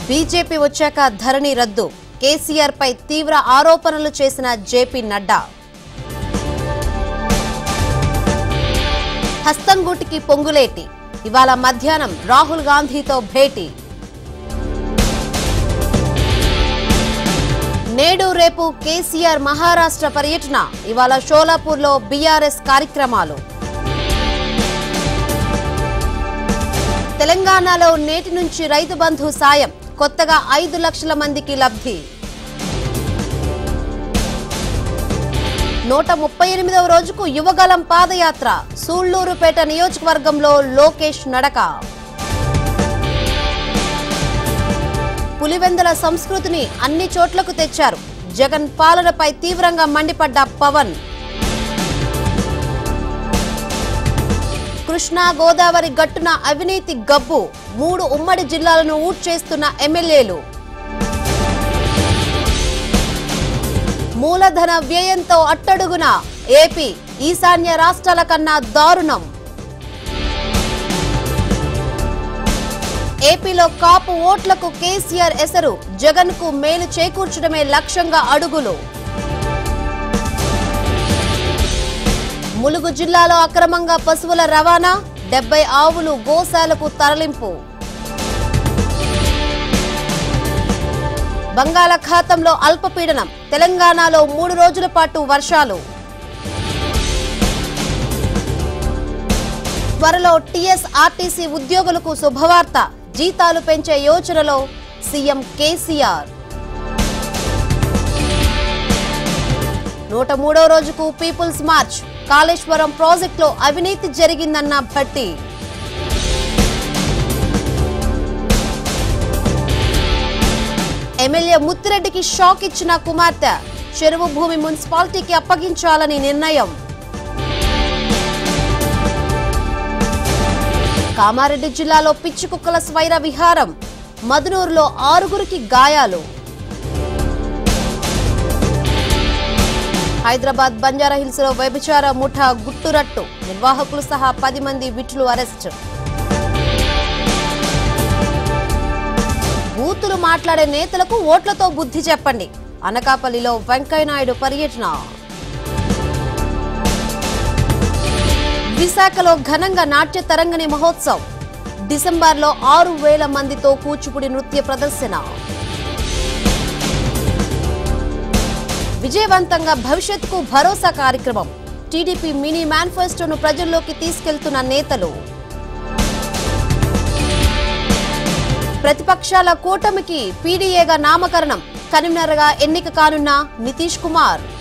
BJP వచ్చాక ధరణి రద్దు కేసీఆర్ పై తీవ్ర ఆరోపణలు చేసిన జేపీ నడ్డా హస్తంగూటికి పొంగులేటి ఇవాళ మధ్యాహ్నం రాహుల్ గాంధీతో భేటీ నేడు రేపు కేసీఆర్ మహారాష్ట్ర పర్యటన ఇవాళ షోలాపూర్లో బీఆర్ఎస్ కార్యక్రమాలు తెలంగాణలో నేటి నుంచి రైతు బంధు సాయం కొత్తగా ఐదు లక్షల మందికి లబ్ధి నూట ముప్పై ఎనిమిదవ రోజుకు యువగలం పాదయాత్ర సూళ్లూరుపేట నియోజకవర్గంలో లోకేష్ నడక పులివెందుల సంస్కృతిని అన్ని చోట్లకు తెచ్చారు జగన్ పాలనపై తీవ్రంగా మండిపడ్డ పవన్ కృష్ణా గోదావరి గట్టున అవినీతి గబ్బు మూడు ఉమ్మడి జిల్లాలను ఊడ్చేస్తున్న ఎమ్మెల్యేలు మూలధన వ్యయంతో అట్టడుగున ఏపీ ఈశాన్య రాష్ట్రాల కన్నా దారుణం ఏపీలో కాపు ఓట్లకు కేసీఆర్ ఎసరు జగన్ కు మేలు చేకూర్చడమే లక్ష్యంగా అడుగులు ములుగు జిల్లాలో అక్రమంగా పశువుల రవాణా డెబ్బై ఆవులు గోశాలకు తరలింపు బంగాళాఖాతంలో అల్పపీడనం తెలంగాణలో మూడు రోజుల పాటు వర్షాలు త్వరలో టీఎస్ఆర్టీసీ ఉద్యోగులకు శుభవార్త జీతాలు పెంచే యోచనలో సీఎం కేసీఆర్ నూట మూడో రోజుకు పీపుల్స్ మార్చ్ కాళేశ్వరం ప్రాజెక్టులో అవినీతి జరిగిందన్న భట్టి ఎమ్మెల్యే ముత్తిరెడ్డికి షాక్ ఇచ్చిన కుమార్తె చెరువు భూమి మున్సిపాలిటీకి అప్పగించాలని నిర్ణయం కామారెడ్డి జిల్లాలో పిచ్చి కుక్కల స్వైర విహారం మదునూరులో ఆరుగురికి గాయాలు హైదరాబాద్ బంజారాహిల్స్ లో వ్యభిచార ముఠా గుట్టురట్టు నిర్వాహకులు సహా పది మంది విట్లు అరెస్ట్ బూతులు మాట్లాడే నేతలకు ఓట్లతో బుద్ధి చెప్పండి అనకాపల్లిలో వెంకయ్యనాయుడు పర్యటన విశాఖలో ఘనంగా నాట్య తరంగణి మహోత్సవ్ డిసెంబర్లో ఆరు వేల మందితో కూచిపూడి నృత్య ప్రదర్శన విజయవంతంగా భవిష్యత్తుకు భరోసా కార్యక్రమం టీడీపీ మినీ మేనిఫెస్టోను ప్రజల్లోకి తీసుకెళ్తున్న నేతలు ప్రతిపక్షాల కూటమికి పీడీఏగా నామకరణం కన్వీనర్గా ఎన్నిక కానున్న నితీష్ కుమార్